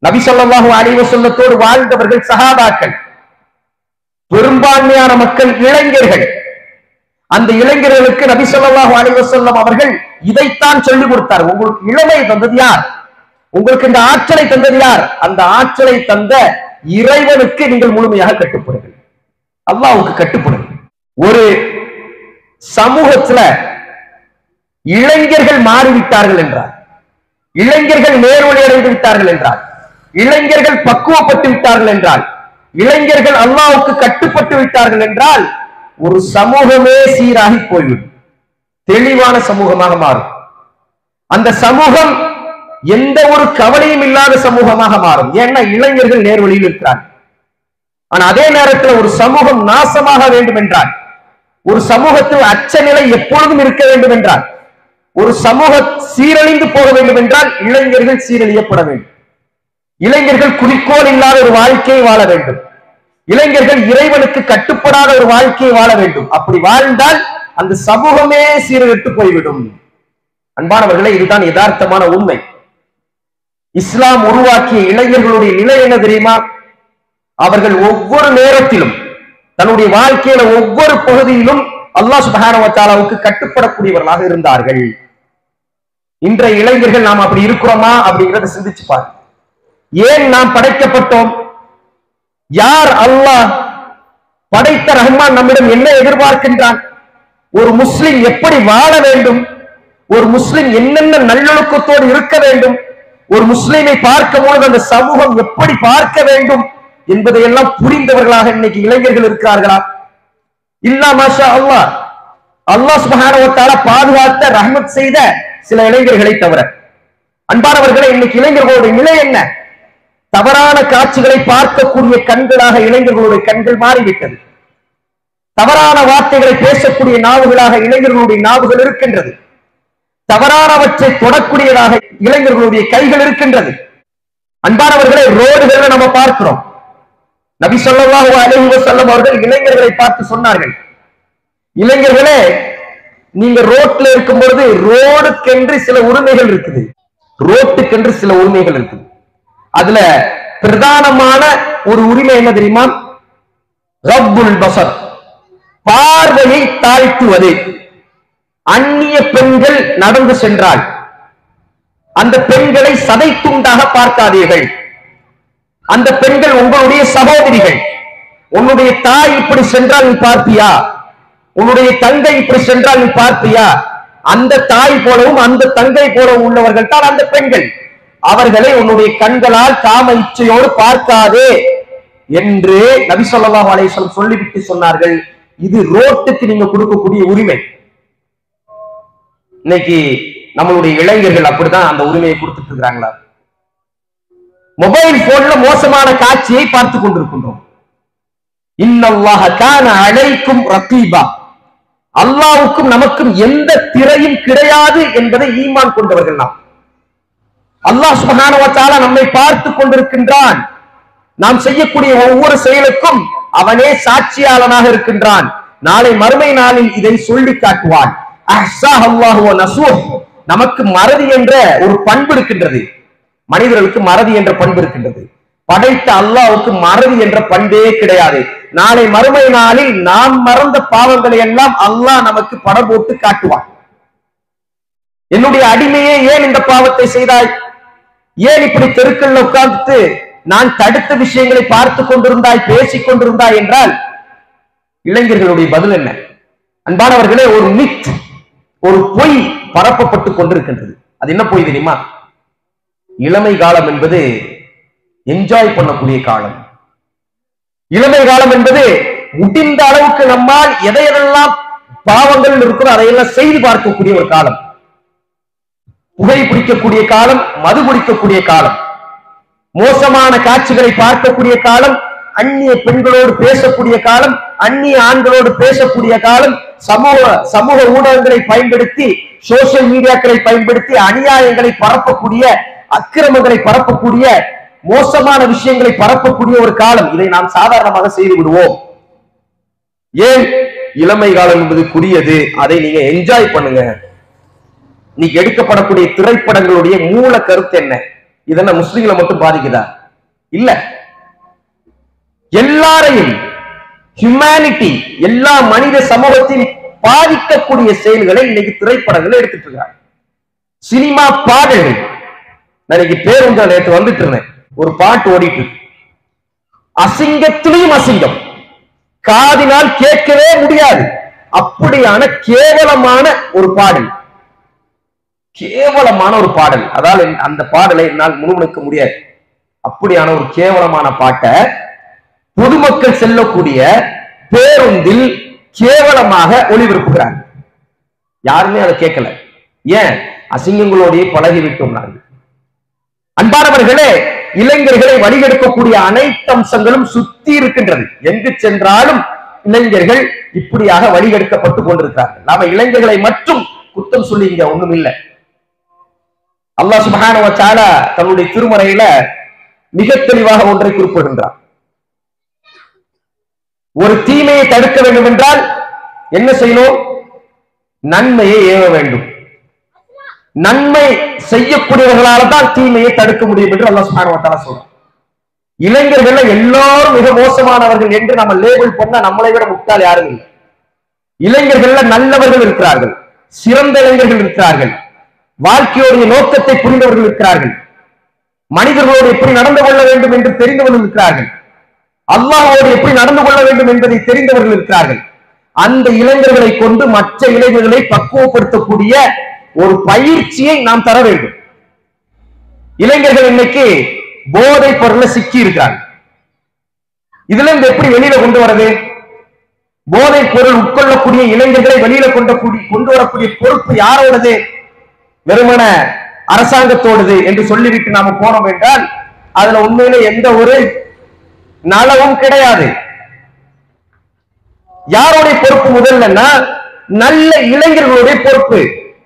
நபி ஸல்லல்லாஹு அலைஹி வஸல்லத்தோடு வாழ்ந்தவர்கள் சஹாபாக்கள் பெரும்பான்மையான மக்கள் இளைஞர்கள் அந்த இளைஞர்களுக்கு நபி ஸல்லல்லாஹு அலைஹி வஸல்லம் அவர்கள் இதைத்தான் சொல்லிக் கொடுத்தார் உங்களுக்கு இளமை தந்தது யார் உங்களுக்கு இந்த ஆற்றலை தந்தது யார் அந்த ஆற்றலை தந்த இறைவனுக்கு நீங்கள் முழுமையாக கட்டுப்படுங்கள் அல்லாஹ்வுக்கு கட்டுப்படுங்கள் ஒரு சமூகத்துல இளைஞர்கள் மாறிவிட்டார்கள் என்றார் இளைஞர்கள் நேர்வழி அடைந்து விட்டார்கள் என்றார் இளைஞர்கள் பக்குவப்பட்டு விட்டார்கள் என்றால் இளைஞர்கள் அல்லாஹ்வுக்கு கட்டுப்பட்டு விட்டார்கள் என்றால் ஒரு சமூகமே சீராகி போய்விடும் தெளிவான சமூகமாக மாறும் அந்த சமூகம் எந்த ஒரு கவலையும் இல்லாத சமூகமாக மாறும் ஏன்னா இளைஞர்கள் நேர்வழியில் இருக்கிறார்கள் ஆனா அதே நேரத்தில் ஒரு சமூகம் நாசமாக வேண்டும் என்றால் ஒரு சமூகத்தில் அச்சநிலை எப்பொழுதும் இருக்க வேண்டும் என்றால் ஒரு சமூக சீரழிந்து போக வேண்டும் என்றால் இளைஞர்கள் சீரழியப்பட வேண்டும் இளைஞர்கள் குறிக்கோள் இல்லாத ஒரு வாழ்க்கையை வாழ வேண்டும் இளைஞர்கள் இறைவனுக்கு கட்டுப்படாத ஒரு வாழ்க்கையை வாழ வேண்டும் அப்படி வாழ்ந்தால் அந்த சமூகமே சீரழித்து போய்விடும் அன்பானவர்களே இதுதான் யதார்த்தமான உண்மை இஸ்லாம் உருவாக்கிய இளைஞர்களுடைய நிலை என்ன தெரியுமா அவர்கள் ஒவ்வொரு நேரத்திலும் தன்னுடைய வாழ்க்கையில ஒவ்வொரு பகுதியிலும் அல்லாஹ் சுப்ஹானஹு வ தஆலாவுக்கு கட்டுப்படக்கூடியவர்களாக இருந்தார்கள் இன்றைய இளைஞர்கள் நாம் அப்படி இருக்கிறோமா அப்படிங்கறத சிந்திச்சு பாரு ஏன் நாம் படைக்கப்பட்டோம் யார் அல்லாஹ் படைத்த ரஹ்மான் நம்மிடம் என்ன எதிர்பார்க்கின்றான் ஒரு முஸ்லிம் எப்படி வாழ வேண்டும் ஒரு முஸ்லிம் என்னென்ன நல்லொழுக்கத்தோடு இருக்க வேண்டும் ஒரு முஸ்லிமை பார்க்கும் பொழுது அந்த சமூகம் எப்படி பார்க்க வேண்டும் என்பதையெல்லாம் புரிந்தவர்களாக இன்னைக்கு இளைஞர்கள் இருக்கிறார்களா இல்லா மாஷா அல்லாஹ் அல்லாஹ் சுப்ஹானஹு வ தஆலா பாதுகாத்த ரஹ்மத் செய்த சில இளைஞர்களை தவிர அன்பானவர்களே இன்னைக்கு இளைஞர்களுடைய நிலை என்ன தவறான காட்சிகளை பார்க்கக்கூடிய கண்களாக இளைஞர்களுடைய கண்கள் மாறிவிட்டது தவறான வார்த்தைகளை பேசக்கூடிய நாவுகளாக இளைஞர்களுடைய நாவுகள் இருக்கின்றது தவறானவற்றை தொடக்கூடியதாக இளைஞர்களுடைய கைகள் இருக்கின்றது அன்பானவர்களை ரோடுகளை நம்ம பார்க்கிறோம் நபி ஸல்லல்லாஹு அலைஹி வஸல்லம் அவர்கள் இளைஞர்களை பார்த்து சொன்னார்கள் இளைஞர்களே நீங்க ரோட்ல இருக்கும் பொழுது ரோடுக்கென்று சில உரிமைகள் இருக்குது ரோட்டுக்கென்று சில உரிமைகள் இருக்குது அதுல பிரதானமான ஒரு உரிமை என்ன தெரியுமா ரப்புல் பசர் பார்வையை தாழ்த்துவது அந்நிய பெண்கள் நடந்து சென்றால் அந்த பெண்களை சதை துண்டாக பார்க்காதீர்கள் அந்த பெண்கள் உங்களுடைய சகோதரிகள் உன்னுடைய தாய் இப்படி சென்றால் நீ பார்ப்பியா உன்னுடைய தங்கை இப்படி சென்றால் நீ பார்ப்பியா அந்த தாய் போலவும் அந்த தங்கை போலவும் உள்ளவர்கள் தான் அந்த பெண்கள் அவர்களை உன்னுடைய கண்களால் காம இச்சையோடு பார்க்காதே என்று நபி ஸல்லல்லாஹு அலைஹி வஸல்லம் சொல்லிவிட்டு சொன்னார்கள் இது ரோட்டுக்கு நீங்க கொடுக்கக்கூடிய உரிமை இன்னைக்கு நம்மளுடைய இளைஞர்கள் அப்படிதான் அந்த உரிமையை கொடுத்துட்டு இருக்கிறாங்களா மொபைல் போன்ல மோசமான காட்சியை பார்த்து கொண்டிருக்கின்றோம் இன்னல்லாஹ கான அலைக்கும் ரகீபா அல்லாவுக்கும் நமக்கும் எந்த திரையும் கிடையாது என்பதை ஈமான் கொண்டவர்கள் நாம் அல்லாஹ் சுப்ஹானஹு வ தஆலா நம்மை பார்த்து கொண்டிருக்கின்றான் நாம் செய்யக்கூடிய ஒவ்வொரு செயலுக்கும் அவனே சாட்சியாளனாக இருக்கின்றான் நாளை மறுமை நாளில் இதை சொல்லி காட்டுவான் அஹ்ஸாஹு அல்லாஹு வ நஸூஹ் நமக்கு மறதி என்ற ஒரு பண்பு இருக்கின்றது மனிதர்களுக்கு மறதி என்ற பண்பு இருக்கின்றது படைத்த அல்லாஹ்வுக்கு மறதி என்ற பண்பே கிடையாது நாளை மறுமை நாளில் நாம் மறந்த பாவங்களை எல்லாம் அல்லாஹ் நமக்கு படம் போட்டு காட்டுவான் என்னுடைய அடிமையே ஏன் இந்த பாவத்தை செய்தாய் ஏன் இப்படி தெருக்கள்ல உட்கார்ந்துட்டு நான் தடுத்த விஷயங்களை பார்த்து கொண்டிருந்தாய் பேசிக் கொண்டிருந்தாய் என்றால் இளைஞர்களுடைய பதில் என்ன அன்பானவர்களே ஒரு மித் ஒரு பொய் பரப்பப்பட்டு கொண்டிருக்கின்றது அது என்ன பொய் தெரியுமா இளமை காலம் என்பது என்ஜாய் பண்ணக்கூடிய காலம் இளமை காலம் என்பது முடிந்த அளவுக்கு நம்மால் எதை எதெல்லாம் பாவங்கள் இருக்கிறோ அதையெல்லாம் செய்து பார்க்கக்கூடிய ஒரு காலம் புகை பிடிக்கக்கூடிய காலம் மது குடிக்கக்கூடிய காலம் மோசமான காட்சிகளை பார்க்கக்கூடிய காலம் அந்நிய பெண்களோடு பேசக்கூடிய காலம் அந்நிய ஆண்களோடு பேசக்கூடிய காலம் சமூக சமூக ஊடகங்களை பயன்படுத்தி சோசியல் மீடியாக்களை பயன்படுத்தி அநியாயங்களை பரப்பக்கூடிய அக்கிரமங்களை பரப்பக்கூடிய மோசமான விஷயங்களை பரப்பக்கூடிய ஒரு காலம் இதை நாம் சாதாரணமாக செய்து விடுவோம் ஏன் இளமை காலம் என்பது குறியது அதை நீங்க என்ஜாய் பண்ணுங்க நீங்க எடுக்கப்படக்கூடிய திரைப்படங்களுடைய மூல கருத்து என்ன இதென்ன முஸ்லிம்களை மட்டும் பாதிக்குதா இல்ல எல்லாரையும் ஹியூமனிட்டி எல்லா மனித சமூகத்தையும் பாதிக்கக்கூடிய செயல்களை இன்னைக்கு திரைப்படங்களை எடுத்துட்டு இருக்காங்க சினிமா பாடல்கள் நான் இன்னைக்கு பேருந்து நேற்று வந்துட்டு இருந்தேன் ஒரு பாட்டு ஓடிட்டு இருக்கு. அசிங்கத்திலையும் அசிங்கம் காதினால் கேட்கவே முடியாது அப்படியான கேவலமான ஒரு பாடல் கேவலமான ஒரு பாடல் அதாவது அந்த பாடலை என்னால் முணுமுணுக்க முடியாது அப்படியான ஒரு கேவலமான பாட்டை பொதுமக்கள் செல்லக்கூடிய பேருந்தில் கேவலமாக ஒளிபரப்புகிறாங்க யாருமே அதை கேட்கல ஏன் அசிங்கங்களோடயே பழகிவிட்டோம் நாங்கள் அன்பானவர்களே இளைஞர்களை வழிகெடுக்கக்கூடிய அனைத்து அம்சங்களும் சுத்தி இருக்கின்றது எங்கு சென்றாலும் இளைஞர்கள் இப்படியாக வழிகெடுக்கப்பட்டு கொண்டிருக்கிறார்கள் நாம இளைஞர்களை மட்டும் குத்தம் சொல்லி இங்க ஒண்ணும் இல்லை அல்லாஹ் சுப்ஹானஹு வ தஆலா தன்னுடைய திருமறையில மிக தெளிவாக ஒன்றை குறிப்பிடுகின்றார் ஒரு தீமையை தடுக்க வேண்டும் என்றால் என்ன செய்யணும் நன்மையை ஏவ வேண்டும் நன்மை செய்யக்கூடியவர்களால தான் தீமையை தடுக்க முடியும் என்று அல்லாஹ் சுப்ஹானஹு வ தஆலா சொல்றார் இளைஞர்கள் எல்லாரும் மிக மோசமானவர்கள் என்று நம்ம லேபிள் பண்ண நம்மளை விட முட்டாள் யாரும் இல்லை இளைஞர்கள்ல நல்லவர்கள் இருக்கிறார்கள் சிறந்த இளைஞர்கள் இருக்கிறார்கள் வாழ்க்கையோடைய நோக்கத்தை புரிந்தவர்கள் இருக்கிறார்கள் மனிதர்களோடு எப்படி நடந்து கொள்ள வேண்டும் என்று தெரிந்தவர்கள் இருக்கிறார்கள் அல்லாஹோடு எப்படி நடந்து கொள்ள வேண்டும் என்பதை தெரிந்தவர்கள் இருக்கிறார்கள் அந்த இளைஞர்களை கொண்டு மற்ற இளைஞர்களை பக்குவப்படுத்தக்கூடிய ஒரு பயிற்சியை நாம் தர வேண்டும் இளைஞர்கள் இன்னைக்கு போதை பொருள்ல சிக்கி இருக்காங்க இதுல இருந்து எப்படி வெளியில கொண்டு வரது போதை பொருள் உட்கொள்ளக்கூடிய இளைஞர்களை வெளியில கொண்ட கூடி- கொண்டு வரக்கூடிய பொறுப்பு யாரோடது வெறுமன அரசாங்கத்தோடது என்று சொல்லிவிட்டு நாம போனோம் என்றால் அதுல உண்மையில எந்த ஒரு நலவும் கிடையாது யாருடைய பொறுப்பு முதல்லன்னா நல்ல இளைஞர்களுடைய பொறுப்பு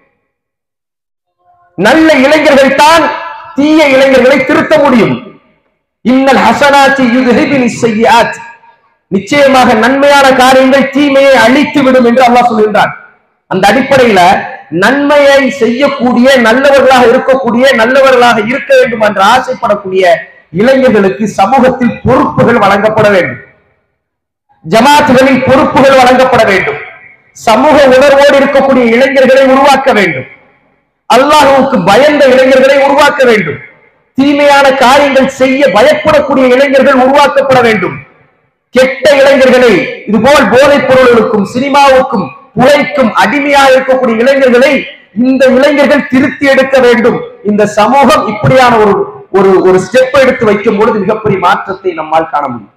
நல்ல இளைஞர்கள் தான் தீய இளைஞர்களை திருத்த முடியும் இன்னல் ஹசனாத்தி யுதுஹிபினி செய்யாத் நிச்சயமாக நன்மையான காரியங்கள் தீமையை அழித்து விடும் என்று அல்லாஹ் சொல்கின்றான் அந்த அடிப்படையில நன்மையை செய்யக்கூடிய நல்லவர்களாக இருக்கக்கூடிய நல்லவர்களாக இருக்க வேண்டும் என்று ஆசைப்படக்கூடிய இளைஞர்களுக்கு சமூகத்தில் பொறுப்புகள் வழங்கப்பட வேண்டும் ஜமாத்துகளில் பொறுப்புகள் வழங்கப்பட வேண்டும் சமூக உணர்வோடு இருக்கக்கூடிய இளைஞர்களை உருவாக்க வேண்டும் அல்லாஹ்வுக்கு பயந்த இளைஞர்களை உருவாக்க வேண்டும் தீமையான காரியங்கள் செய்ய பயப்படக்கூடிய இளைஞர்கள் உருவாக்கப்பட வேண்டும் கெட்ட இளைஞர்களை இதுபோல் போதைப் பொருள்களுக்கும் சினிமாவுக்கும் புகைக்கும் அடிமையாக இருக்கக்கூடிய இளைஞர்களை இந்த இளைஞர்கள் திருத்தி எடுக்க வேண்டும் இந்த சமூகம் இப்படியான ஒரு ஒரு ஒரு ஸ்டெப் எடுத்து வைக்கும் பொழுது மிகப்பெரிய மாற்றத்தை நம்மால் காண முடியும்